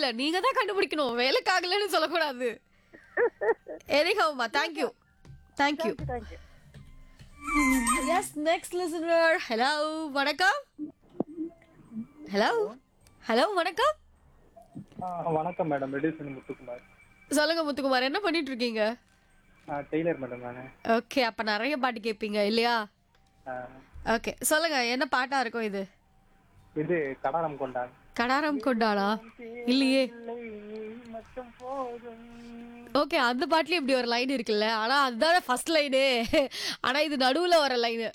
இல்ல நீங்க தான் கண்டுபிடிக்கணும் வேலைக்கு ஆகலன்னு சொல்லக்கூடாது எரிகவுமா thank you thank you thank you yes next listener hello வணக்கம் ஹலோ ஹலோ வணக்கம் ஆ, வணக்கம் மேடம் ரெடியூசன் முத்துக்குமார் சொல்லுங்க முத்துக்குமார் என்ன பண்ணிட்டு இருக்கீங்க ஆ, டெய்லர் மேடம் நான் ஓகே அப்ப நிறைய பாட்டு கேட்பீங்க இல்லையா ஓகே சொல்லுங்க என்ன பாட்டா இருக்கும் இது இது கடாரம் கொண்டான் கடாரம் கொண்டாடா இல்லையே இல்லை, நீ மட்டும் போதும் ஓகே அந்த பாட்டுலயும் இப்படி ஒரு லைன் இருக்குல்ல ஆனா அதுதானே ஃபர்ஸ்ட் லைனு ஆனா இது நடுவுல வர லைனு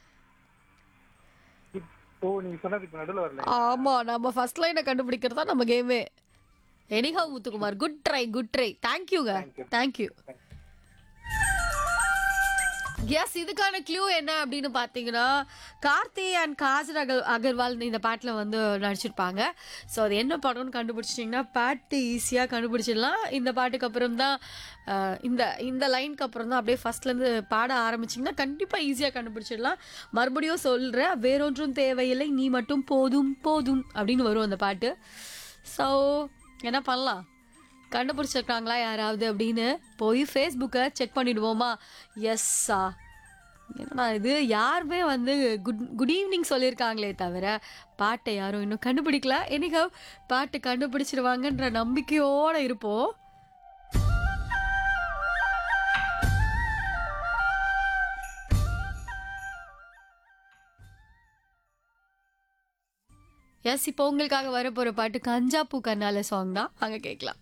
ஓ நீங்க சொன்னது இப்ப நடுவில் வரல ஆமா நம்ம ஃபர்ஸ்ட் லைனை கண்டுபிடிக்கிறது தான் நம்ம கேமே anyhow Muthukumar good try good try தேங்க்யூங்க தேங்க்யூ எஸ் இதுக்கான க்ளூ என்ன அப்படின்னு பார்த்தீங்கன்னா கார்த்தி அண்ட் காஜர் அகர் அகர்வால் இந்த பாட்டில் வந்து நடிச்சிருப்பாங்க ஸோ அது என்ன படம்னு கண்டுபிடிச்சிட்டிங்கன்னா பாட்டு ஈஸியாக கண்டுபிடிச்சிடலாம் இந்த பாட்டுக்கு அப்புறம் தான் அஹ், இந்த இந்த லைனுக்கு அப்புறம் தான் அப்படியே ஃபர்ஸ்ட்லேருந்து பாட ஆரம்பிச்சிங்கன்னா கண்டிப்பாக ஈஸியாக கண்டுபிடிச்சிடலாம் மறுபடியும் சொல்கிறேன் வேறொன்றும் தேவையில்லை நீ மட்டும் போதும் போதும் அப்படின்னு வரும் அந்த பாட்டு ஸோ என்ன பண்ணலாம் கண்டுபிடிச்சிருக்காங்களா யாராவது அப்படின்னு போய் ஃபேஸ்புக்கை செக் பண்ணிடுவோமா எஸ்ஸா என்னடா இது யாருமே வந்து குட் குட் ஈவினிங் சொல்லியிருக்காங்களே தவிர பாட்டை யாரும் இன்னும் கண்டுபிடிக்கல என்னைக்கா பாட்டு கண்டுபிடிச்சிருவாங்கன்ற நம்பிக்கையோடு இருப்போம் எஸ் இப்போ உங்களுக்காக வரப்போகிற பாட்டு கஞ்சா பூ கண்ணால சாங் தான் அங்கே கேட்கலாம்